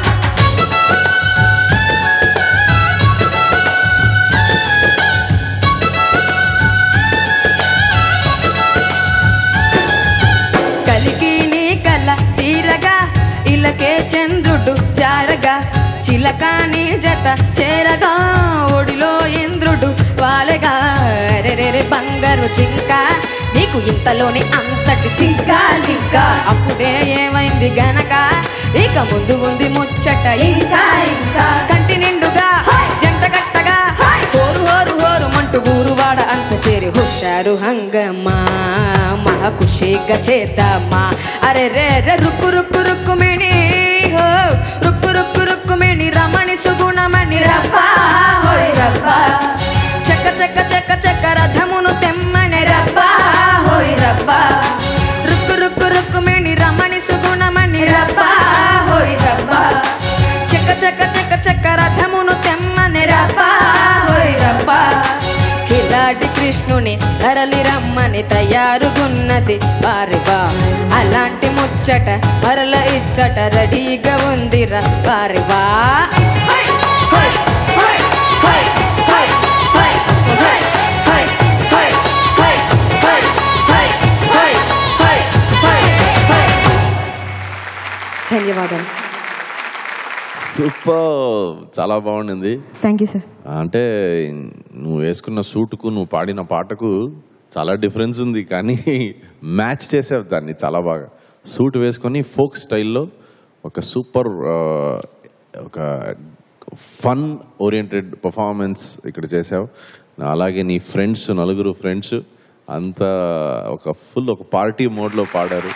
కలికి నీ కల తీరగా ఇలకే చంద్రుడు జారగా చిలక నీ జత చేరగా ఒడిలో ఇంద్రుడు వాలగా రెరెరె బంగారు జింక నీకు ఇంతలోని అంతటి సింకా సింకా అప్పుడే ఏమైంది గనక ఇక ముందు ఉంది ముచ్చట ఇంకా ఇంకా కంటి నిండుగా జంట కట్టగా హోరు హోరు హోరు మంటూ ఊరు వాడ అంత చేరి హుషారు హంగమా మహా ఖుషిగా చేద్దామా అరే రే రే రుక్కు రుక్కు రుక్కు మిణి ఓ రుక్కు రుక్కు రుక్కుమేని రమణి సుగుణమణి రబ్బా హోయ్ రబ్బా చెక్క చెక్క చెక్క చెక్క రథమును తెమ్మని రబ్బా హోయ్ రబ్బా రుక్కు రుక్కు రుక్కుమేని రమణి సుగుణమణి రబ్బా హోయ్ రబ్బా చెక్క చెక్క చెక్క చెక్క రథమును తెమ్మని రబ్బా హోయ్ రబ్బా కిలాడి కృష్ణుని తరలి రమ్మని తయారుగున్నది వారివా అలాంటి ముచ్చట మరల ఇచ్చట రెడీగా ఉందిరా వారివా ధన్యవాదాలు సూపర్ చాలా బాగుండింది థ్యాంక్ యూ సార్ అంటే నువ్వు వేసుకున్న సూటుకు నువ్వు పాడిన పాటకు చాలా డిఫరెన్స్ ఉంది కానీ మ్యాచ్ చేసావు దాన్ని చాలా బాగా సూట్ వేసుకొని ఫోక్ స్టైల్లో ఒక సూపర్ ఒక ఫన్ ఓరియంటెడ్ పర్ఫార్మెన్స్ ఇక్కడ చేసావు అలాగే నీ ఫ్రెండ్స్ నలుగురు ఫ్రెండ్స్ అంతా ఒక ఫుల్ ఒక పార్టీ మోడ్లో పాడారు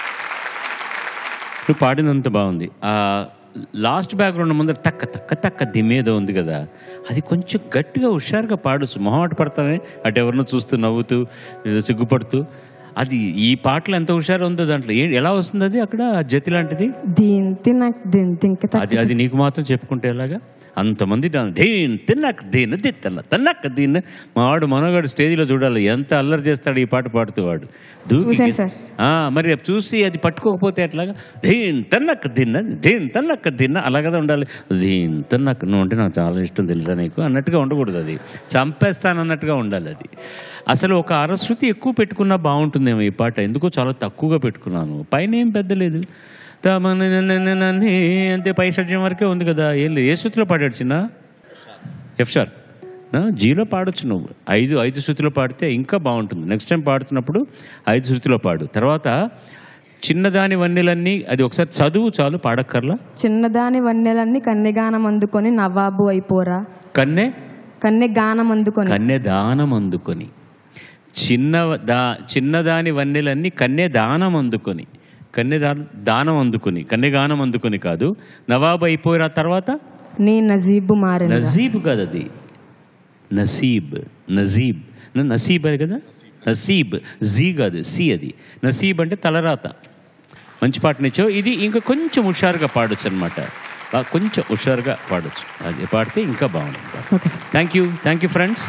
నువ్వు పాడినంత బాగుంది ఆ లాస్ట్ బ్యాక్గ్రౌండ్ ముందర తక్క తక్క తక్క దిమేదో ఉంది కదా అది కొంచెం గట్టిగా హుషారుగా పాడొచ్చు మొహమాట పడతానే అటు ఎవరినో చూస్తూ నవ్వుతూ ఏదో సిగ్గుపడుతూ అది ఈ పాటలో ఎంత హుషారు ఉందో దాంట్లో ఏ ఎలా వస్తుంది అది అక్కడ ఆ జతి లాంటిది దీన్ తినక్ దీన్ తింక అది అది నీకు మాత్రం చెప్పుకుంటే ఎలాగా అంతమంది డా- దీన్ తిన్నక్ దీన్ దిత్తన్న తన్నక్క దీన్ మా వాడు మనోగాడు స్టేజ్లో చూడాలి ఎంత అల్లరి చేస్తాడు ఈ పాట పాడుతూ వాడు దూకి చూశాను సార్. ఆ, మరి అది చూసి అది పట్టుకోకపోతే ఎట్లాగా దీన్ తన్నక్క దిన్న దీన్ తన్నక్క దిన్న అలా కదా ఉండాలి దీన్ తన్నక్క నువ్వు అంటే నాకు చాలా ఇష్టం తెలుసా నీకు అన్నట్టుగా ఉండకూడదు అది చంపేస్తాను అన్నట్టుగా ఉండాలి అది అసలు ఒక అరశృతి ఎక్కువ పెట్టుకున్నా బాగుంటుందేమో ఈ పాట ఎందుకో చాలా తక్కువగా పెట్టుకున్నాను పైన ఏం పెద్ద లేదు తమననననననే అంతే పై షడ్జం వరకే ఉంది కదా ఏం లేదు ఏ శృతిలో పాడాడు చిన్న ఎఫ్ షార్ నా జీలో పాడొచ్చు నువ్వు ఐదు ఐదు శృతిలో పాడితే ఇంకా బాగుంటుంది నెక్స్ట్ టైం పాడుతున్నప్పుడు ఐదు శృతిలో పాడు తర్వాత చిన్నదాని వన్నెలన్నీ అది ఒకసారి చదువు చాలు పాడక్కర్లా చిన్నదాని వన్నెలన్నీ కన్నెగానం అందుకొని నవాబు అయిపోరా కన్నె కన్నె గానం అందుకొని కన్నె దానం అందుకొని చిన్న దా చిన్నదాని వన్నెలన్నీ కన్నె దానం అందుకొని కన్నె దా- దానం అందుకొని కన్నె గానం అందుకొని కాదు నవాబు అయిపోయిన తర్వాత నీ నజీబు మారిన నజీబ్ కాదు అది నసీబ్ నజీబ్ న- నసీబ్ అది కదా నసీబ్ జీ కాదు సి అది నసీబ్ అంటే తలరాత మంచి పాట నిచ్చావు ఇది ఇంకా కొంచెం హుషారుగా పాడొచ్చు అనమాట కొంచెం హుషారుగా పాడొచ్చు అది పాడితే ఇంకా బాగుంటుంది okay sir thank you thank you friends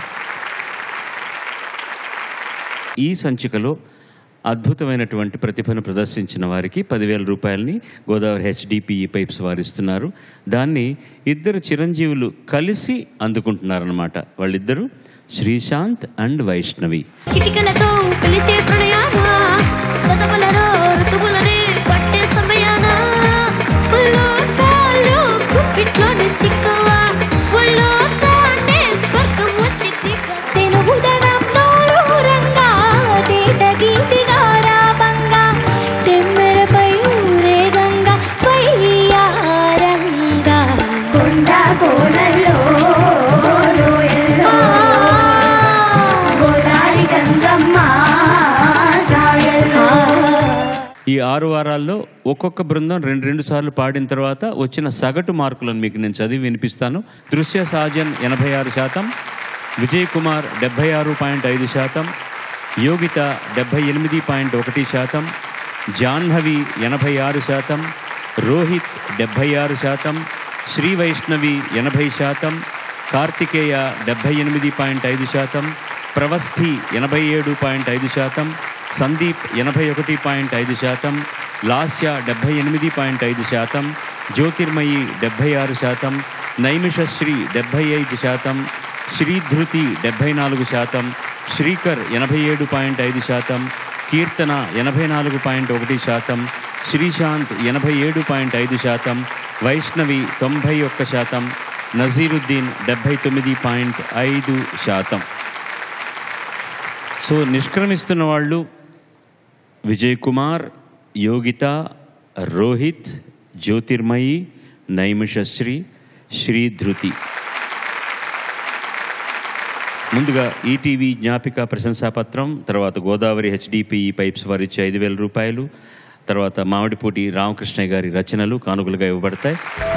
ఈ సంచికలో అద్భుతమైనటువంటి ప్రతిభను ప్రదర్శించిన వారికి పదివేల రూపాయలని గోదావరి హెచ్డిపిఈ పైప్స్ వారు ఇస్తున్నారు దాన్ని ఇద్దరు చిరంజీవులు కలిసి అందుకుంటున్నారనమాట వాళ్ళిద్దరూ శ్రీశాంత్ అండ్ వైష్ణవి చిటికలతో పిలిచే ప్రణయాన చదవలలో ఋతువులనే పట్టే సమయాన ఒళ్ళో కాళ్ళు గుప్పిట్లోనే చిక్కవా ఒళ్ళో తానే స్వర్గం వచ్చి తెలుగుదనంలో రంగా తేట గీతిగా రాబంగా తెమ్మెరపై ఊరేగంగా పయ్యారంగా కొండ కోనల్లో లోయల్లో గోదారి గంగమ్మ సాయల్లో ఈ ఆరు వారాల్లో ఒక్కొక్క బృందం రెండు రెండు సార్లు పాడిన తర్వాత వచ్చిన సగటు మార్కులను మీకు నేను చదివి వినిపిస్తాను దృశ్య సాజన్ ఎనభై ఆరు శాతం విజయ్ కుమార్ డెబ్భై ఆరు పాయింట్ ఐదు శాతం యోగిత డెబ్భై ఎనిమిది పాయింట్ ఒకటి శాతం జాహ్నవి ఎనభై ఆరు శాతం రోహిత్ డెబ్భై ఆరు శాతం శ్రీ వైష్ణవి ఎనభై శాతం కార్తికేయ డెబ్భై ఎనిమిది పాయింట్ ఐదు శాతం ప్రవస్థి ఎనభై ఏడు పాయింట్ ఐదు శాతం సందీప్ ఎనభై ఒకటి పాయింట్ ఐదు శాతం లాస్య డెబ్భై ఎనిమిది పాయింట్ ఐదు శాతం జ్యోతిర్మయి డెబ్భై ఆరు శాతం నైమిషశ్రీ డెబ్భై ఐదు శాతం శ్రీధృతి డెబ్భై నాలుగు శాతం శ్రీకర్ ఎనభై ఏడు పాయింట్ ఐదు శాతం కీర్తన ఎనభై నాలుగు పాయింట్ ఒకటి శాతం శ్రీశాంత్ ఎనభై ఏడు పాయింట్ ఐదు శాతం వైష్ణవి తొంభై ఒక్క శాతం నజీరుద్దీన్ డెబ్భై తొమ్మిది పాయింట్ ఐదు శాతం సో నిష్క్రమిస్తున్న వాళ్ళు విజయ్ కుమార్ యోగిత రోహిత్ జ్యోతిర్మయి నైమిషశ్రీ శ్రీధృతి ముందుగా ఈటీవీ జ్ఞాపిక ప్రశంసాపత్రం తర్వాత గోదావరి హెచ్డిపిఈ పైప్స్ వారు ఇచ్చే ఐదు వేల రూపాయలు తర్వాత మామిడిపూటి రామకృష్ణయ్య గారి రచనలు కానుకలుగా ఇవ్వబడతాయి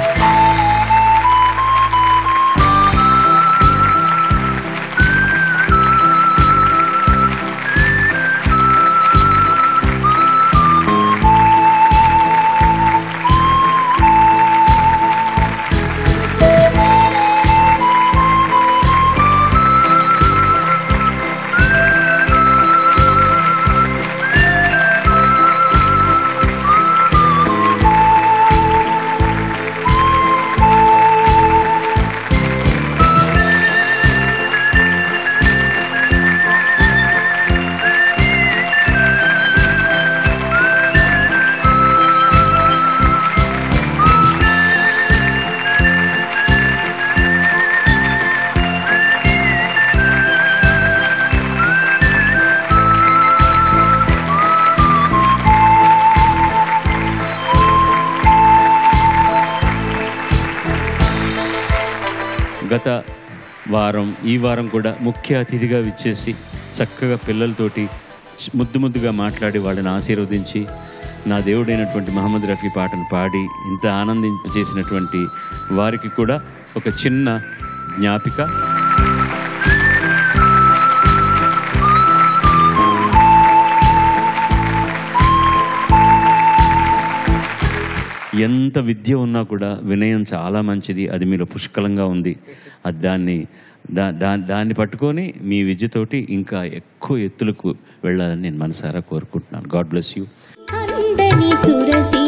గత వారం ఈ వారం కూడా ముఖ్య అతిథిగా విచ్చేసి చక్కగా పిల్లలతోటి ముద్దు ముద్దుగా మాట్లాడి వాళ్ళని ఆశీర్వదించి నా దేవుడైనటువంటి మహమ్మద్ రఫీ పాటను పాడి ఇంత ఆనందింపజేసినటువంటి వారికి కూడా ఒక చిన్న జ్ఞాపిక ఎంత విద్య ఉన్నా కూడా వినయం చాలా మంచిది అది మీలో పుష్కలంగా ఉంది అది దాన్ని దా దా- దాన్ని పట్టుకొని మీ విద్యతోటి ఇంకా ఎక్కువ ఎత్తులకు వెళ్ళాలని నేను మనసారా కోరుకుంటున్నాను గాడ్ బ్లెస్ యూ అందని సురసి